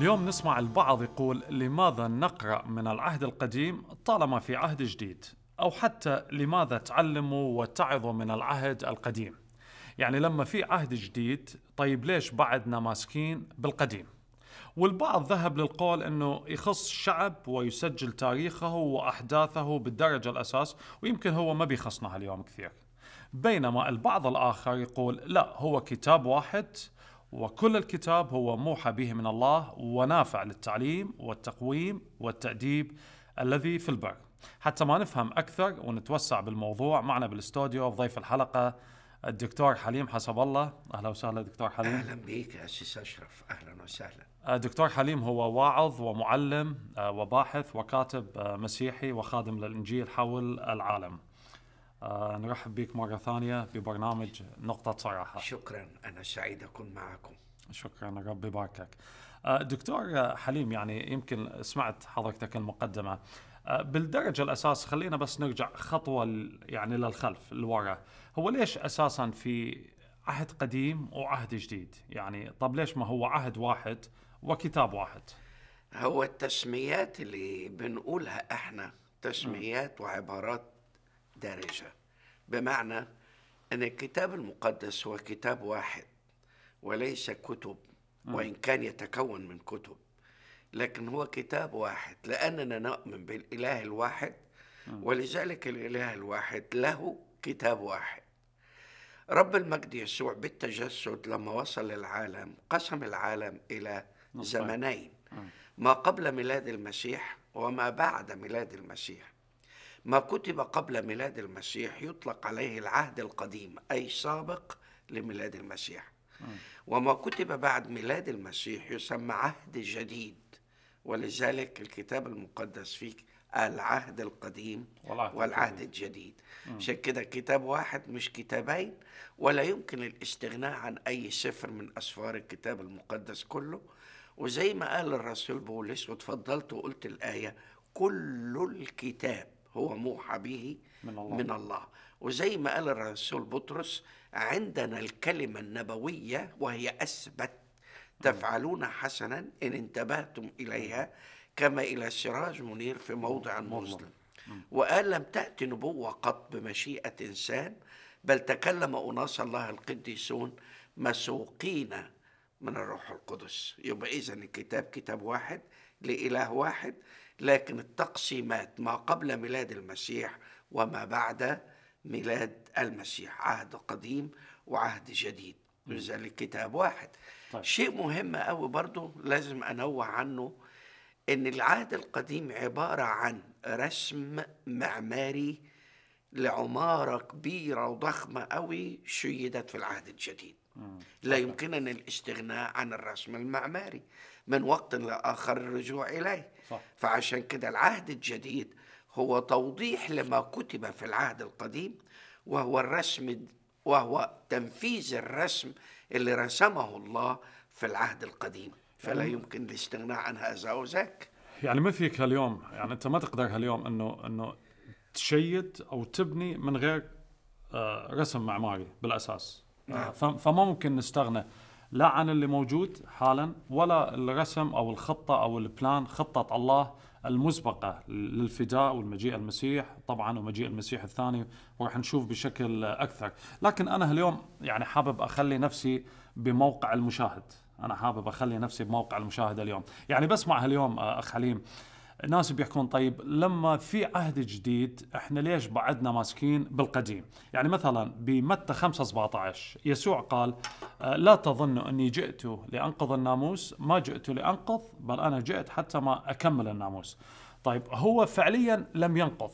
اليوم نسمع البعض يقول لماذا نقرأ من العهد القديم طالما في عهد جديد أو حتى لماذا تعلموا واتعظوا من العهد القديم يعني لما في عهد جديد طيب ليش بعدنا ماسكين بالقديم والبعض ذهب للقول انه يخص شعب ويسجل تاريخه واحداثه بالدرجه الاساس ويمكن هو ما بيخصنا اليوم كثير بينما البعض الاخر يقول لا هو كتاب واحد وكل الكتاب هو موحى به من الله ونافع للتعليم والتقويم والتأديب الذي في البر حتى ما نفهم أكثر ونتوسع بالموضوع معنا بالاستوديو ضيف الحلقة الدكتور حليم حسب الله أهلا وسهلا دكتور حليم اهلا بيك يا سيس اشرف اهلا وسهلا آه، دكتور حليم هو واعظ ومعلم آه، وباحث وكاتب آه، مسيحي وخادم للإنجيل حول العالم آه، نرحب بك مرة ثانية ببرنامج نقطة صراحة شكرا انا سعيد اكون معكم شكرا ربي يباركك آه، دكتور آه، حليم يعني يمكن سمعت حضرتك المقدمة آه، بالدرجة الأساس خلينا بس نرجع خطوة ل- يعني للخلف لورا هو ليش أساسا في عهد قديم وعهد جديد يعني طب ليش ما هو عهد واحد وكتاب واحد هو التسميات اللي بنقولها احنا تسميات وعبارات دارجه بمعنى ان الكتاب المقدس هو كتاب واحد وليس كتب وان كان يتكون من كتب لكن هو كتاب واحد لاننا نؤمن بالاله الواحد ولذلك الاله الواحد له كتاب واحد رب المجد يسوع بالتجسد لما وصل للعالم قسم العالم الى نصفين. زمنين ما قبل ميلاد المسيح وما بعد ميلاد المسيح ما كتب قبل ميلاد المسيح يطلق عليه العهد القديم اي سابق لميلاد المسيح وما كتب بعد ميلاد المسيح يسمى عهد جديد ولذلك الكتاب المقدس فيه العهد القديم والعهد والعهد الجديد عشان كده كتاب واحد مش كتابين ولا يمكن الاستغناء عن أي سفر من أسفار الكتاب المقدس كله وزي ما قال الرسول بولس وتفضلت وقلت الآية كل الكتاب هو موحى به من الله. من الله وزي ما قال الرسول بطرس عندنا الكلمة النبوية وهي أثبت تفعلون حسنا إن انتبهتم إليها كما إلى سراج منير في موضع مظلم وقال لم تأتي نبوة قط بمشيئة إنسان بل تكلم أناس الله القديسون مسوقين من الروح القدس يبقى إذا الكتاب كتاب واحد لإله واحد لكن التقسيمات ما قبل ميلاد المسيح وما بعد ميلاد المسيح عهد قديم وعهد جديد لذلك كتاب واحد طيب. شيء مهم قوي برضو لازم أنوه عنه ان العهد القديم عباره عن رسم معماري لعماره كبيره وضخمه قوي شيدت في العهد الجديد لا يمكننا الاستغناء عن الرسم المعماري من وقت لاخر الرجوع اليه صح. فعشان كده العهد الجديد هو توضيح لما كتب في العهد القديم وهو الرسم وهو تنفيذ الرسم اللي رسمه الله في العهد القديم فلا يمكن الاستغناء عن هذا او ذاك يعني ما فيك هاليوم يعني انت ما تقدر هاليوم انه انه تشيد او تبني من غير آه، رسم معماري بالاساس آه، ف- فما ممكن نستغنى لا عن اللي موجود حالا ولا الرسم او الخطه او البلان خطه الله المسبقه للفداء والمجيء المسيح طبعا ومجيء المسيح الثاني وراح نشوف بشكل اكثر لكن انا اليوم يعني حابب اخلي نفسي بموقع المشاهد انا حابب اخلي نفسي بموقع المشاهد اليوم يعني بسمع هاليوم آه، اخ حليم ناس بيحكون طيب لما في عهد جديد احنا ليش بعدنا ماسكين بالقديم يعني مثلا بمتى 5 17 يسوع قال آه، لا تظنوا اني جئت لانقض الناموس ما جئت لانقض بل انا جئت حتى ما اكمل الناموس طيب هو فعليا لم ينقض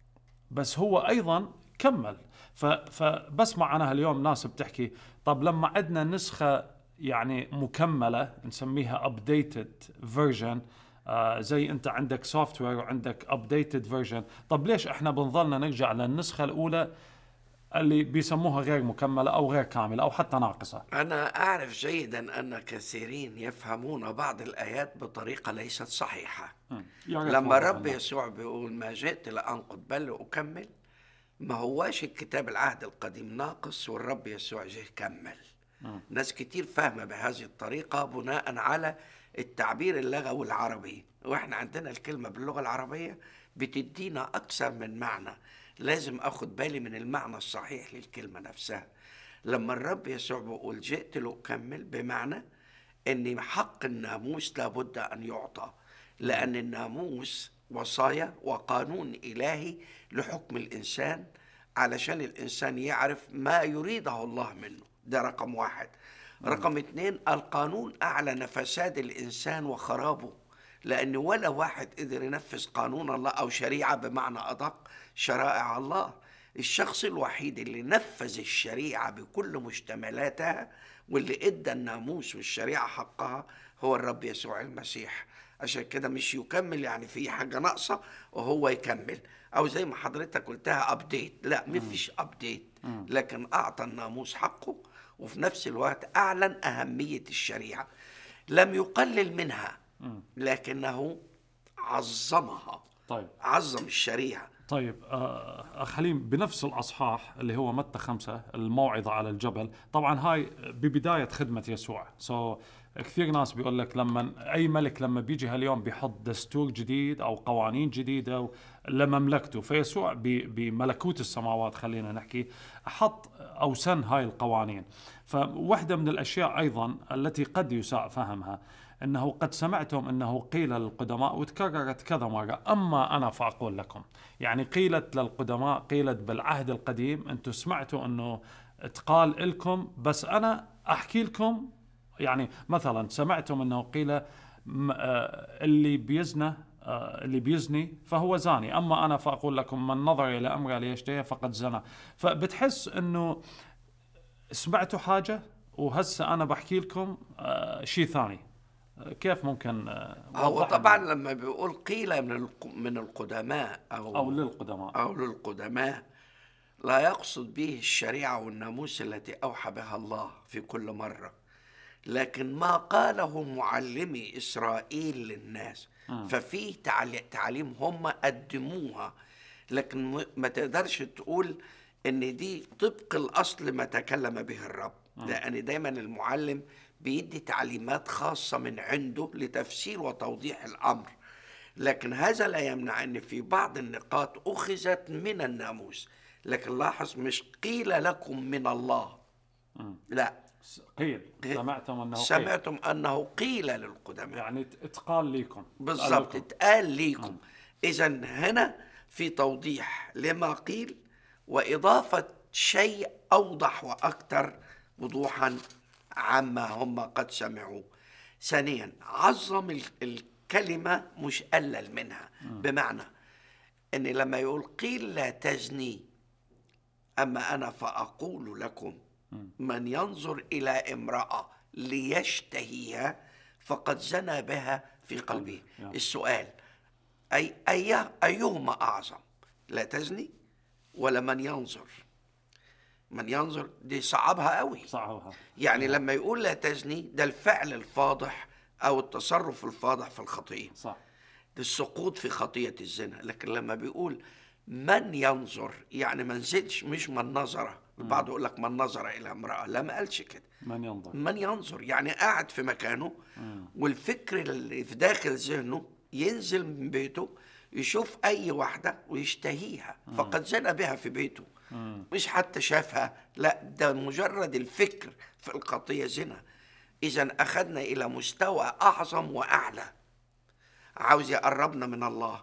بس هو ايضا كمل ف- فبسمع انا اليوم ناس بتحكي طب لما عندنا نسخه يعني مكمله نسميها ابديتد فيرجن آه زي انت عندك سوفت وير وعندك ابديتد فيرجن طب ليش احنا بنظلنا نرجع للنسخه الاولى اللي بيسموها غير مكمله او غير كامله او حتى ناقصه انا اعرف جيدا ان كثيرين يفهمون بعض الايات بطريقه ليست صحيحه يا ريت لما موضوع رب هلا. يسوع بيقول ما جئت لانقض بل لاكمل ما هواش الكتاب العهد القديم ناقص والرب يسوع جه كمل ناس كتير فاهمه بهذه الطريقه بناء على التعبير اللغوي العربي واحنا عندنا الكلمة باللغة العربية بتدينا أكثر من معنى لازم أخد بالي من المعنى الصحيح للكلمة نفسها لما الرب يسوع بيقول جئت لأكمل بمعنى أن حق الناموس لابد أن يعطى لأن الناموس وصايا وقانون إلهي لحكم الإنسان علشان الإنسان يعرف ما يريده الله منه ده رقم واحد رقم اتنين القانون أعلن فساد الإنسان وخرابه لأن ولا واحد قدر ينفذ قانون الله أو شريعة بمعنى أدق شرائع الله الشخص الوحيد اللي نفذ الشريعة بكل مشتملاتها واللي ادى الناموس والشريعة حقها هو الرب يسوع المسيح عشان كده مش يكمل يعني في حاجة ناقصة وهو يكمل أو زي ما حضرتك قلتها أبديت لا مفيش أبديت لكن أعطى الناموس حقه وفي نفس الوقت أعلن أهمية الشريعة لم يقلل منها لكنه عظمها طيب عظم الشريعة طيب آه، اخ حليم بنفس الاصحاح اللي هو متى خمسة الموعظه على الجبل طبعا هاي ببدايه خدمه يسوع سو so, كثير ناس بيقول لك لما اي ملك لما بيجي هاليوم بيحط دستور جديد او قوانين جديده لمملكته فيسوع بملكوت السماوات خلينا نحكي حط او سن هاي القوانين فواحده من الاشياء ايضا التي قد يساء فهمها انه قد سمعتم انه قيل للقدماء وتكررت كذا مره اما انا فاقول لكم يعني قيلت للقدماء قيلت بالعهد القديم انتم سمعتوا انه تقال لكم بس انا احكي لكم يعني مثلا سمعتم انه قيل آه، اللي بيزنى آه، اللي بيزني فهو زاني اما انا فاقول لكم من نظر الى امرأة ليشتهي فقد زنى فبتحس انه سمعتوا حاجه وهسه انا بحكي لكم آه، شيء ثاني كيف ممكن هو طبعا لما بيقول قيل من من القدماء او او للقدماء او للقدماء لا يقصد به الشريعه والناموس التي اوحى بها الله في كل مره لكن ما قاله معلمي إسرائيل للناس م. ففي تعليم هم قدموها لكن ما تقدرش تقول ان دي طبق الاصل ما تكلم به الرب م. لان دايما المعلم بيدي تعليمات خاصة من عنده لتفسير وتوضيح الأمر لكن هذا لا يمنع أن في بعض النقاط أخذت من الناموس لكن لاحظ مش قيل لكم من الله لا قيل سمعتم انه قيل سمعتم انه قيل للقدماء يعني اتقال ليكم بالضبط اتقال ليكم اذا هنا في توضيح لما قيل واضافه شيء اوضح واكثر وضوحا عما هم قد سمعوا ثانيا عظم الكلمه مش قلل منها بمعنى ان لما يقول قيل لا تزني اما انا فاقول لكم من ينظر إلى امرأة ليشتهيها فقد زنى بها في قلبه السؤال أي أي أيهما أعظم لا تزني ولا من ينظر من ينظر دي صعبها قوي صعبها يعني لما يقول لا تزني ده الفعل الفاضح أو التصرف الفاضح في الخطية صح السقوط في خطية الزنا لكن لما بيقول من ينظر يعني ما نزلش مش من نظره البعض يقول لك من نظر الى امراه لا ما قالش كده من ينظر من ينظر يعني قاعد في مكانه مم. والفكر اللي في داخل ذهنه ينزل من بيته يشوف اي واحده ويشتهيها مم. فقد زنى بها في بيته مم. مش حتى شافها لا ده مجرد الفكر في الخطيه زنا اذا اخذنا الى مستوى اعظم واعلى عاوز يقربنا من الله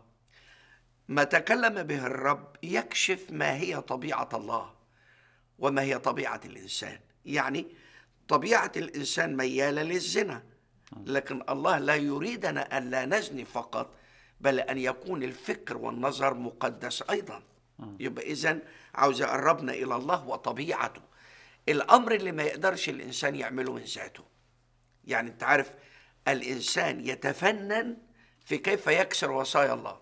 ما تكلم به الرب يكشف ما هي طبيعه الله وما هي طبيعة الإنسان يعني طبيعة الإنسان ميالة للزنا لكن الله لا يريدنا أن لا نزني فقط بل أن يكون الفكر والنظر مقدس أيضا يبقى إذا عاوز يقربنا إلى الله وطبيعته الأمر اللي ما يقدرش الإنسان يعمله من ذاته يعني أنت عارف الإنسان يتفنن في كيف يكسر وصايا الله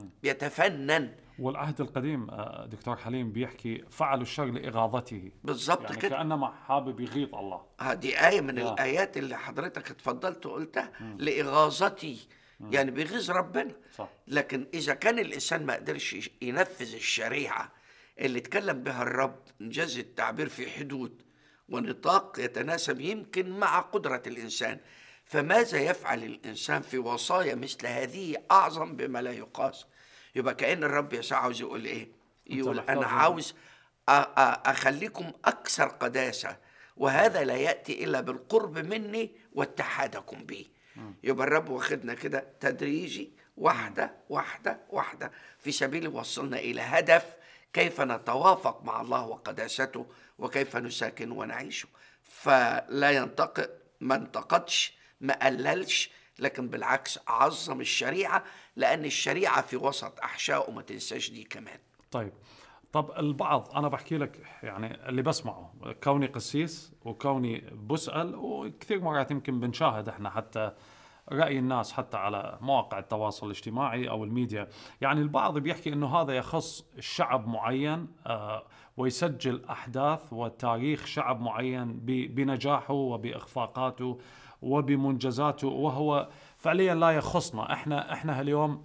يتفنن والعهد القديم آه، دكتور حليم بيحكي فعلوا الشر لاغاظته بالظبط يعني كده كانما حابب يغيظ الله هذه ايه من آه. الايات اللي حضرتك اتفضلت وقلتها لاغاظتي يعني بيغيظ ربنا صح. لكن اذا كان الانسان ما قدرش ينفذ الشريعه اللي اتكلم بها الرب انجاز التعبير في حدود ونطاق يتناسب يمكن مع قدره الانسان فماذا يفعل الإنسان في وصايا مثل هذه أعظم بما لا يقاس يبقى كأن الرب يسوع عاوز يقول إيه يقول محتاج أنا إيه؟ عاوز أ- أ- أخليكم أكثر قداسة وهذا لا يأتي إلا بالقرب مني واتحادكم بي يبقى الرب واخدنا كده تدريجي واحدة واحدة واحدة في سبيل يوصلنا إلى هدف كيف نتوافق مع الله وقداسته وكيف نساكن ونعيشه فلا ينتقد ما انتقدش ما قللش لكن بالعكس عظم الشريعة لأن الشريعة في وسط أحشاء وما تنساش دي كمان طيب طب البعض انا بحكي لك يعني اللي بسمعه كوني قسيس وكوني بسال وكثير مرات يمكن بنشاهد احنا حتى راي الناس حتى على مواقع التواصل الاجتماعي او الميديا يعني البعض بيحكي انه هذا يخص شعب معين آه ويسجل احداث وتاريخ شعب معين ب- بنجاحه وباخفاقاته وبمنجزاته وهو فعليا لا يخصنا احنا احنا اليوم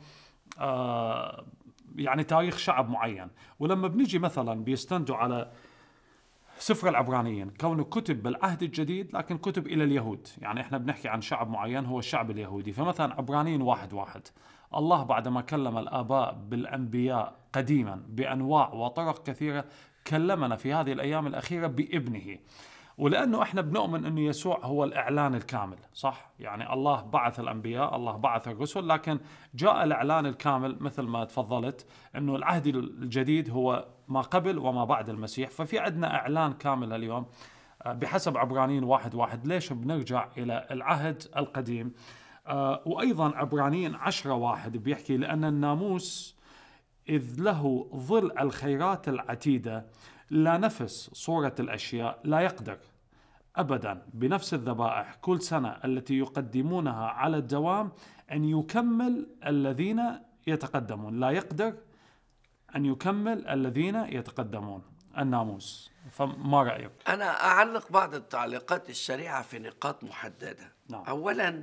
آه يعني تاريخ شعب معين ولما بنيجي مثلا بيستندوا على سفر العبرانيين كونه كتب بالعهد الجديد لكن كتب إلى اليهود يعني إحنا بنحكي عن شعب معين هو الشعب اليهودي فمثلا عبرانيين واحد واحد الله بعدما كلم الآباء بالأنبياء قديما بأنواع وطرق كثيرة كلمنا في هذه الأيام الأخيرة بابنه ولانه احنا بنؤمن انه يسوع هو الاعلان الكامل صح يعني الله بعث الانبياء الله بعث الرسل لكن جاء الاعلان الكامل مثل ما تفضلت انه العهد الجديد هو ما قبل وما بعد المسيح ففي عندنا اعلان كامل اليوم آه، بحسب عبرانيين واحد واحد ليش بنرجع الى العهد القديم آه، وايضا عبرانيين عشرة واحد بيحكي لان الناموس إذ له ظل الخيرات العتيدة لا نفس صورة الأشياء لا يقدر أبدا بنفس الذبائح كل سنة التي يقدمونها على الدوام أن يكمل الذين يتقدمون لا يقدر أن يكمل الذين يتقدمون الناموس فما رأيك؟ أنا أعلق بعض التعليقات السريعة في نقاط محددة نعم. أولا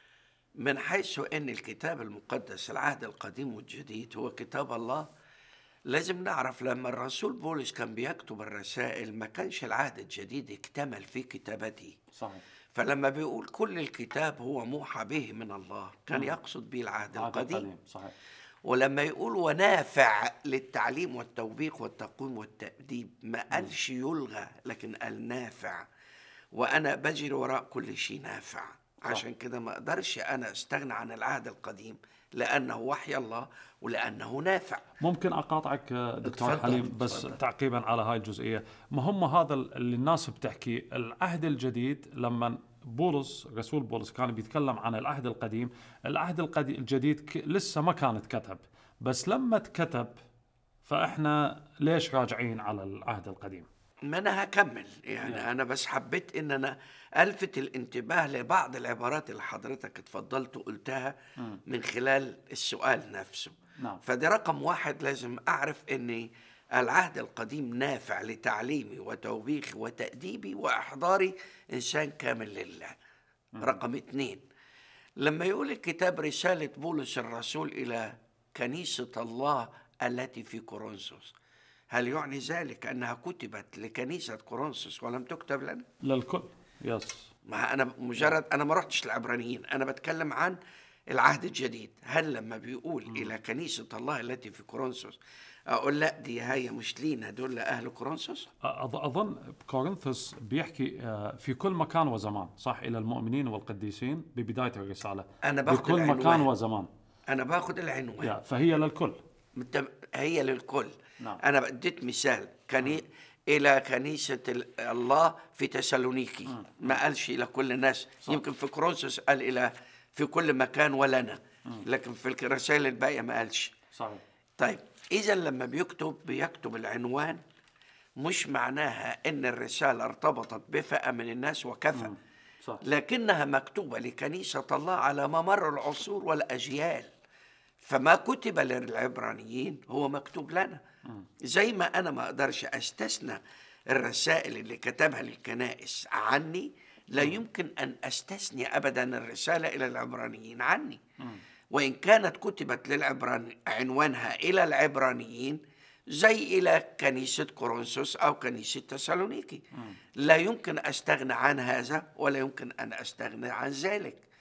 من حيث أن الكتاب المقدس العهد القديم والجديد هو كتاب الله لازم نعرف لما الرسول بولس كان بيكتب الرسائل ما كانش العهد الجديد اكتمل في كتابته صحيح فلما بيقول كل الكتاب هو موحى به من الله كان يقصد به العهد القديم صحيح ولما يقول ونافع للتعليم والتوبيخ والتقويم والتأديب ما قالش يلغى لكن قال نافع وأنا بجري وراء كل شيء نافع عشان كده ما أقدرش أنا أستغنى عن العهد القديم لأنه وحي الله ولأنه نافع ممكن اقاطعك آه، دكتور اتفضل، حليم بس اتفضل. تعقيبا على هاي الجزئيه ما هم هذا اللي الناس بتحكي العهد الجديد لما بولس رسول بولس كان بيتكلم عن العهد القديم العهد القديم الجديد ك- لسه ما كان اتكتب بس لما اتكتب فاحنا ليش راجعين على العهد القديم ما أنا هكمل يعني أنا بس حبيت إن أنا ألفت الانتباه لبعض العبارات اللي حضرتك اتفضلت وقلتها من خلال السؤال نفسه نعم. فده رقم واحد لازم أعرف إن العهد القديم نافع لتعليمي وتوبيخي وتأديبي وإحضاري إنسان كامل لله رقم اتنين لما يقول الكتاب رسالة بولس الرسول إلى كنيسة الله التي في كورنثوس هل يعني ذلك أنها كتبت لكنيسة كورنثوس ولم تكتب لنا؟ للكل يس ما انا مجرد انا ما رحتش العبرانيين انا بتكلم عن العهد الجديد هل لما بيقول الى كنيسه الله التي في كورنثوس اقول لا دي هي مش لينا دول لاهل كورنثوس أظ- اظن كورنثوس بيحكي آه، في كل مكان وزمان صح الى المؤمنين والقديسين ببدايه الرساله أنا باخد بكل مكان العنوان. وزمان انا باخد العنوان يا فهي للكل مت- هي للكل نعم. انا اديت مثال كني الى كنيسه ال- الله في تسالونيكي ما قالش الى كل الناس يمكن في كورنثوس قال الى في كل مكان ولنا لكن في الرسائل الباقيه ما قالش صحيح طيب اذا لما بيكتب بيكتب العنوان مش معناها ان الرساله ارتبطت بفئه من الناس وكفى صح لكنها مكتوبه لكنيسه الله على ممر العصور والاجيال فما كتب للعبرانيين هو مكتوب لنا زي ما انا ما اقدرش استثنى الرسائل اللي كتبها للكنائس عني لا يمكن ان استثني ابدا الرساله الى العبرانيين عني وان كانت كتبت للعبراني عنوانها الى العبرانيين زي الى كنيسه كورنثوس او كنيسه تسالونيكي لا يمكن استغنى عن هذا ولا يمكن ان استغنى عن ذلك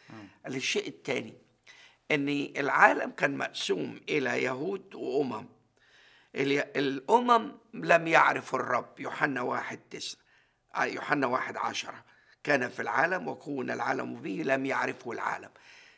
الشيء الثاني ان العالم كان مقسوم الى يهود وامم ال- الامم لم يعرفوا الرب يوحنا واحد تسعة آه، يوحنا واحد عشرة كان في العالم وكون العالم به لم يعرفه العالم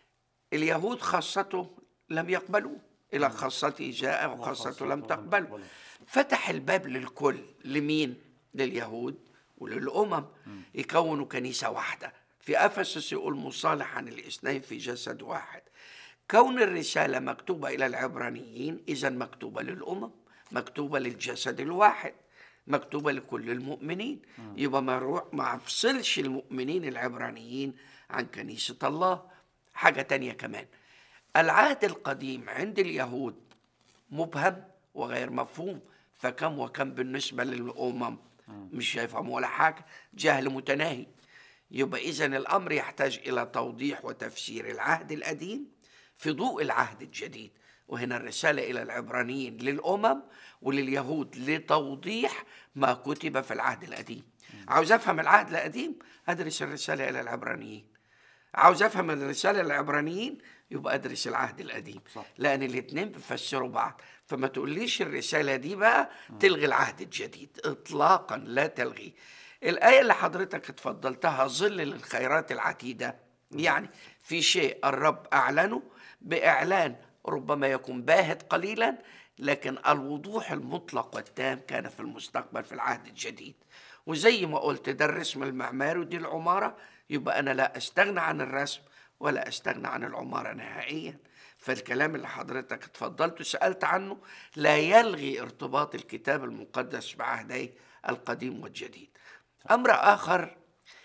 اليهود خاصته لم يقبلوه إلى خاصته جاء وخاصته لم تقبله فتح الباب للكل لمين لليهود وللأمم يكونوا كنيسة واحدة في أفسس يقول مصالح عن الاثنين في جسد واحد كون الرسالة مكتوبة إلى العبرانيين إذا مكتوبة للأمم مكتوبة للجسد الواحد مكتوبة لكل المؤمنين يبقى ما روح ما افصلش المؤمنين العبرانيين عن كنيسة الله حاجة تانية كمان العهد القديم عند اليهود مبهم وغير مفهوم فكم وكم بالنسبة للأمم مش هيفهموا ولا حاجة جهل متناهي يبقى إذا الأمر يحتاج إلى توضيح وتفسير العهد القديم في ضوء العهد الجديد وهنا الرسالة إلى العبرانيين للأمم ولليهود لتوضيح ما كتب في العهد القديم عاوز أفهم العهد القديم أدرس الرسالة إلى العبرانيين عاوز افهم الرساله للعبرانيين يبقى ادرس العهد القديم صح. لان الاثنين بيفسروا بعض فما تقوليش الرساله دي بقى تلغي العهد الجديد اطلاقا لا تلغي الايه اللي حضرتك اتفضلتها ظل للخيرات العتيده يعني في شيء الرب اعلنه باعلان ربما يكون باهت قليلا لكن الوضوح المطلق والتام كان في المستقبل في العهد الجديد وزي ما قلت ده الرسم المعماري ودي العمارة يبقى أنا لا أستغنى عن الرسم ولا أستغنى عن العمارة نهائيا فالكلام اللي حضرتك اتفضلت وسألت عنه لا يلغي ارتباط الكتاب المقدس بعهدي القديم والجديد أمر آخر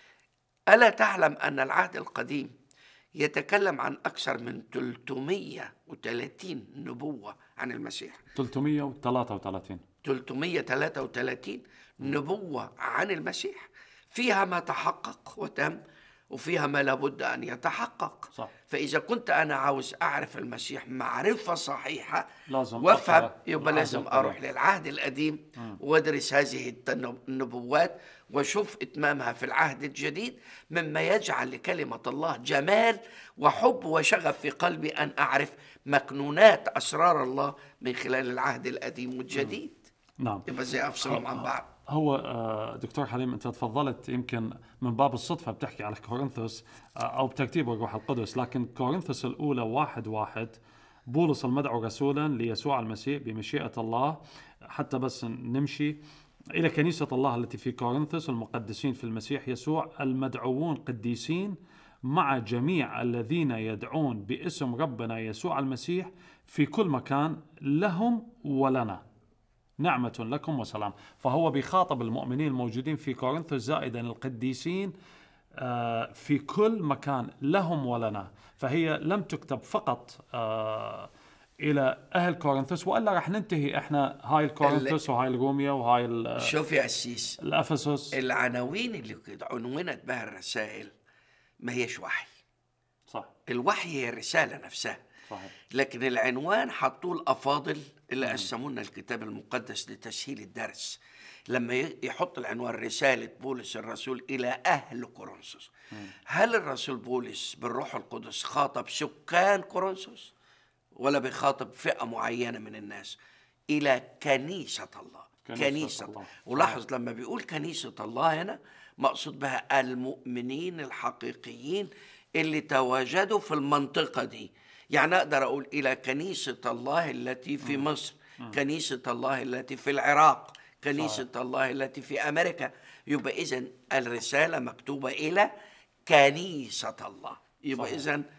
ألا تعلم أن العهد القديم يتكلم عن أكثر من 330 نبوة عن المسيح 333 333 نبوة عن المسيح فيها ما تحقق وتم وفيها ما لابد أن يتحقق صح. فإذا كنت أنا عاوز أعرف المسيح معرفة صحيحة لازم وأفهم أقرأ يبقى العهد لازم القديم. أروح للعهد القديم وأدرس هذه التن- النبوات وأشوف إتمامها في العهد الجديد مما يجعل لكلمة الله جمال وحب وشغف في قلبي أن أعرف مكنونات أسرار الله من خلال العهد القديم والجديد نعم يبقى ازاي افصلهم عن بعض هو آه، دكتور حليم انت تفضلت يمكن من باب الصدفه بتحكي على كورنثوس آه، او بترتيب الروح القدس لكن كورنثوس الاولى واحد واحد بولس المدعو رسولا ليسوع المسيح بمشيئه الله حتى بس نمشي الى كنيسه الله التي في كورنثوس المقدسين في المسيح يسوع المدعوون قديسين مع جميع الذين يدعون باسم ربنا يسوع المسيح في كل مكان لهم ولنا نعمة لكم وسلام فهو بيخاطب المؤمنين الموجودين في كورنثوس زائدا القديسين آه، في كل مكان لهم ولنا فهي لم تكتب فقط آه، إلى أهل كورنثوس وإلا رح ننتهي إحنا هاي الكورنثوس وهاي الروميا وهاي ال- شوف يا قسيس الأفسس العناوين اللي كده عنونت بها الرسائل ما هيش وحي صح الوحي هي الرسالة نفسها صحيح لكن العنوان حطوه الأفاضل اللي قسموا لنا الكتاب المقدس لتسهيل الدرس لما ي- يحط العنوان رسالة بولس الرسول إلى أهل كورنثوس هل الرسول بولس بالروح القدس خاطب سكان كورنثوس ولا بيخاطب فئة معينة من الناس إلى كنيسة الله كنيسة كنيسة, الله. ولاحظ لما بيقول كنيسة الله هنا مقصود بها المؤمنين الحقيقيين اللي تواجدوا في المنطقة دي يعني أقدر أقول إلى كنيسة الله التي في مصر كنيسة الله التي في العراق كنيسة الله التي في أمريكا يبقى إذا الرسالة مكتوبة إلى كنيسة الله يبقى صحيح. إذا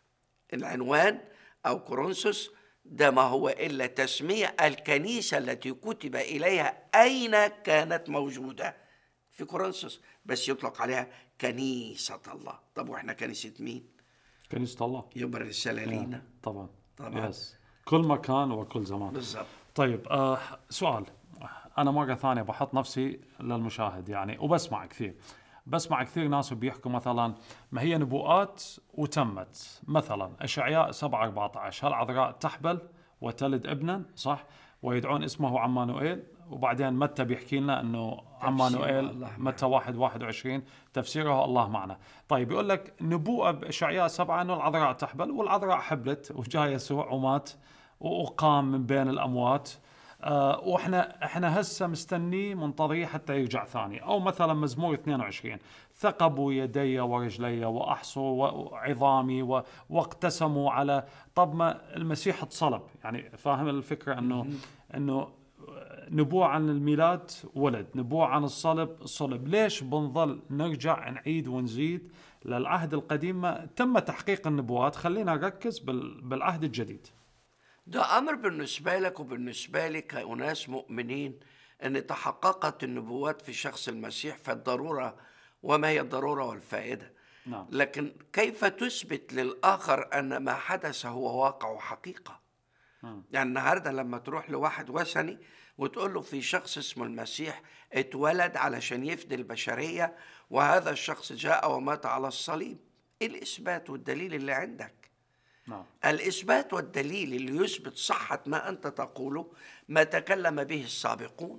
العنوان أو كورنثوس ده ما هو إلا تسمية الكنيسة التي كتب إليها أين كانت موجودة في كورنثوس بس يطلق عليها كنيسة الله طب وإحنا كنيسة مين كنيسة الله يبقى الرسالة لينا طبعا طبعاً. يس. كل مكان وكل زمان بالضبط طيب آه سؤال انا مره ثانيه بحط نفسي للمشاهد يعني وبسمع كثير بسمع كثير ناس بيحكوا مثلا ما هي نبوءات وتمت مثلا اشعياء 7 14 هالعذراء تحبل وتلد ابنا صح ويدعون اسمه عمانوئيل وبعدين متى بيحكي لنا انه عمانوئيل الله معنا. متى 1 21 تفسيره الله معنا طيب بيقول لك نبوءة بإشعياء سبعة انه العذراء تحبل والعذراء حبلت وجاء يسوع ومات وقام من بين الاموات آه واحنا احنا هسه مستنيه منتظريه حتى يرجع ثاني او مثلا مزمور 22 ثقبوا يدي ورجلي واحصوا و- عظامي و- واقتسموا على طب ما المسيح اتصلب يعني فاهم الفكره انه انه نبوع عن الميلاد ولد نبوع عن الصلب صلب ليش بنظل نرجع نعيد ونزيد للعهد القديم ما تم تحقيق النبوات خلينا نركز بال- بالعهد الجديد ده أمر بالنسبة لك وبالنسبة لي كأناس مؤمنين أن تحققت النبوات في شخص المسيح فالضرورة وما هي الضرورة والفائدة نعم لكن كيف تثبت للآخر أن ما حدث هو واقع وحقيقة مم. يعني النهاردة لما تروح لواحد وثني وتقول له في شخص اسمه المسيح اتولد علشان يفدي البشرية وهذا الشخص جاء ومات على الصليب ايه الإثبات والدليل اللي عندك نعم الإثبات والدليل اللي يثبت صحة ما أنت تقوله ما تكلم به السابقون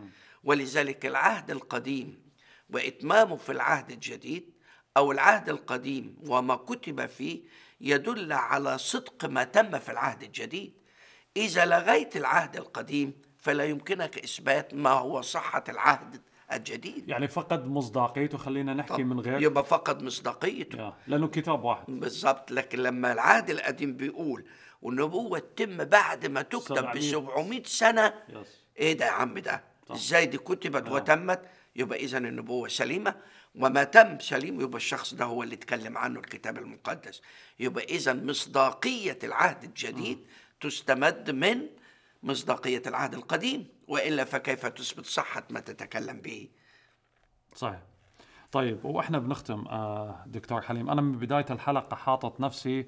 ولذلك العهد القديم وإتمامه في العهد الجديد أو العهد القديم وما كتب فيه يدل على صدق ما تم في العهد الجديد إذا لغيت العهد القديم فلا يمكنك إثبات ما هو صحة العهد الجديد يعني فقد مصداقيته خلينا نحكي من غير يبقى فقد مصداقيته يا. لانه كتاب واحد بالظبط لكن لما العهد القديم بيقول والنبوة تتم بعد ما تكتب ب 700 700 سنة يس ايه ده يا عم ده صح. ازاي دي كتبت آه. وتمت يبقى اذا النبوة سليمة وما تم سليم يبقى الشخص ده هو اللي اتكلم عنه الكتاب المقدس يبقى اذا مصداقية العهد الجديد تستمد من مصداقية العهد القديم وإلا فكيف تثبت صحة ما تتكلم به صحيح طيب واحنا بنختم آه دكتور حليم انا من بدايه الحلقه حاطط نفسي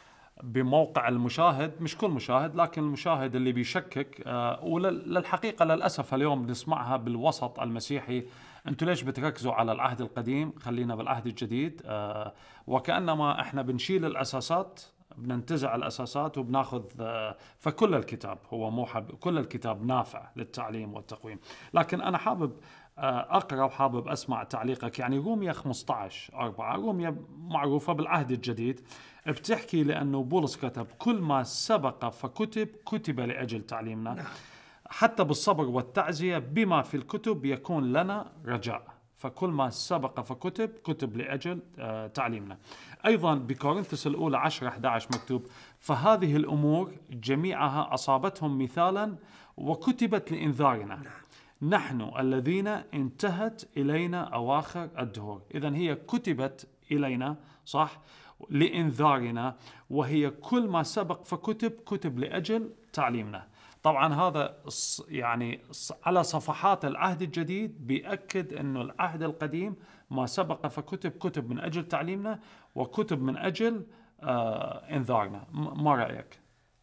بموقع المشاهد مش كل مشاهد لكن المشاهد اللي بيشكك آه وللحقيقه للاسف اليوم بنسمعها بالوسط المسيحي انتوا ليش بتركزوا على العهد القديم خلينا بالعهد الجديد آه وكانما احنا بنشيل الاساسات بننتزع الاساسات وبناخذ آه، فكل الكتاب هو مو حب كل الكتاب نافع للتعليم والتقويم لكن انا حابب آه، اقرا وحابب اسمع تعليقك يعني روميا 15 4 روميا معروفه بالعهد الجديد بتحكي لانه بولس كتب كل ما سبق فكتب كتب لاجل تعليمنا حتى بالصبر والتعزيه بما في الكتب يكون لنا رجاء فكل ما سبق فكتب كتب لاجل آه، تعليمنا. ايضا بكورنثوس الاولى 10 11 مكتوب فهذه الامور جميعها اصابتهم مثالا وكتبت لانذارنا. نحن الذين انتهت الينا اواخر الدهور، اذا هي كتبت الينا صح؟ لانذارنا وهي كل ما سبق فكتب كتب لاجل تعليمنا. طبعا هذا الص- يعني الص- على صفحات العهد الجديد بيأكد انه العهد القديم ما سبق فكتب كتب من اجل تعليمنا وكتب من اجل آه انذارنا م- ما رايك؟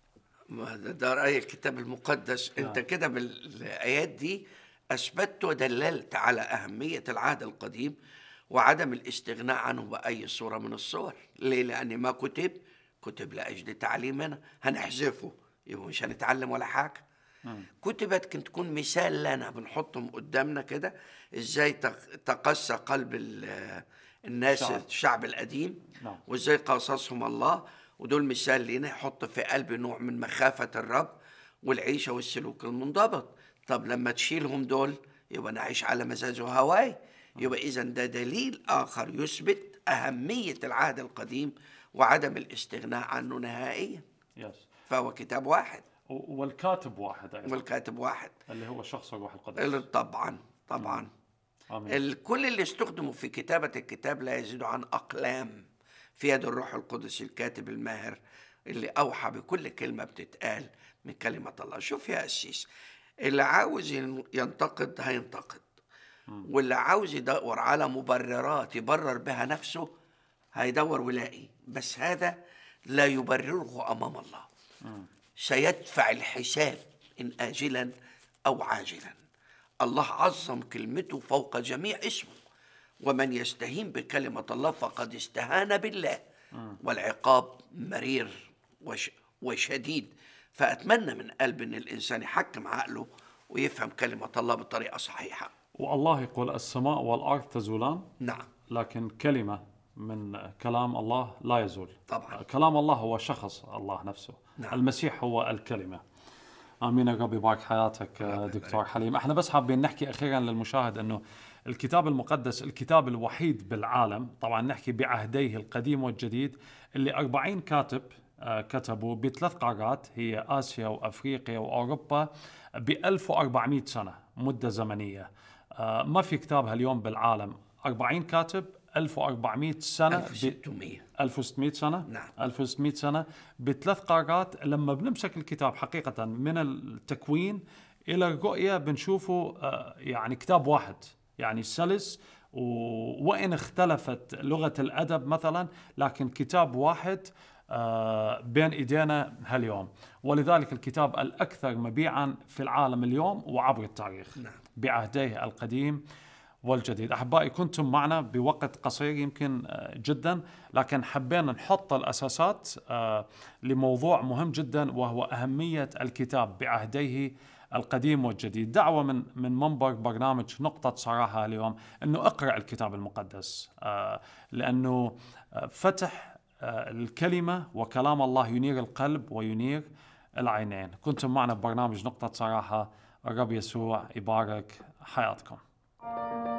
ما ده, ده رأي الكتاب المقدس انت كده بالايات دي اثبتت ودللت على اهميه العهد القديم وعدم الاستغناء عنه باي صوره من الصور ليه لان ما كتب كتب لاجل تعليمنا هنحذفه يبقى مش هنتعلم ولا حاجه كتبت كانت تكون مثال لنا بنحطهم قدامنا كده ازاي تق- تقسى قلب ال- الناس الشعب. الشعب القديم نعم. وازاي قاصصهم الله ودول مثال لينا يحط في قلب نوع من مخافة الرب والعيشة والسلوك المنضبط طب لما تشيلهم دول يبقى نعيش على مزاج وهواي يبقى إذا ده دليل آخر يثبت أهمية العهد القديم وعدم الاستغناء عنه نهائيا يس فهو كتاب واحد و- والكاتب واحد ايضا والكاتب واحد اللي هو شخص الروح القدس طبعا طبعا امين ال- كل اللي استخدموا في كتابة الكتاب لا يزيد عن أقلام في يد الروح القدس الكاتب الماهر اللي أوحى بكل كلمة بتتقال من كلمة الله شوف يا أسيس اللي عاوز ين- ينتقد هينتقد واللي عاوز يدور على مبررات يبرر بها نفسه هيدور ويلاقي بس هذا لا يبرره أمام الله سيدفع الحساب إن آجلا أو عاجلا الله عظم كلمته فوق جميع اسمه ومن يستهين بكلمة الله فقد استهان بالله والعقاب مرير وش وشديد فأتمنى من قلب أن الإنسان يحكم عقله ويفهم كلمة الله بطريقة صحيحة والله يقول السماء والارض تزولان نعم لكن كلمه من كلام الله لا يزول طبعا كلام الله هو شخص الله نفسه نعم. المسيح هو الكلمة امين يا رب يبارك حياتك آه، دكتور حليم احنا بس حابين نحكي اخيرا للمشاهد انه الكتاب المقدس الكتاب الوحيد بالعالم طبعا نحكي بعهديه القديم والجديد اللي 40 كاتب آه، كتبوا بثلاث قارات هي اسيا وافريقيا واوروبا ب 1400 سنه مده زمنيه آه، ما في كتاب هاليوم بالعالم 40 كاتب 1400 سنه ب- 1600 1600 سنة نعم. 1600 سنة بثلاث قارات لما بنمسك الكتاب حقيقة من التكوين إلى الرؤية بنشوفه آه، يعني كتاب واحد يعني سلس و- وإن اختلفت لغة الأدب مثلا لكن كتاب واحد آه، بين إيدينا هاليوم ولذلك الكتاب الأكثر مبيعا في العالم اليوم وعبر التاريخ نعم. بعهديه القديم والجديد أحبائي كنتم معنا بوقت قصير يمكن آه، جدا لكن حبينا نحط الأساسات آه، لموضوع مهم جدا وهو أهمية الكتاب بعهديه القديم والجديد دعوة من من منبر برنامج نقطة صراحة اليوم أنه اقرأ الكتاب المقدس آه، لأنه آه، فتح آه، الكلمة وكلام الله ينير القلب وينير العينين كنتم معنا ببرنامج نقطة صراحة الرب يسوع يبارك حياتكم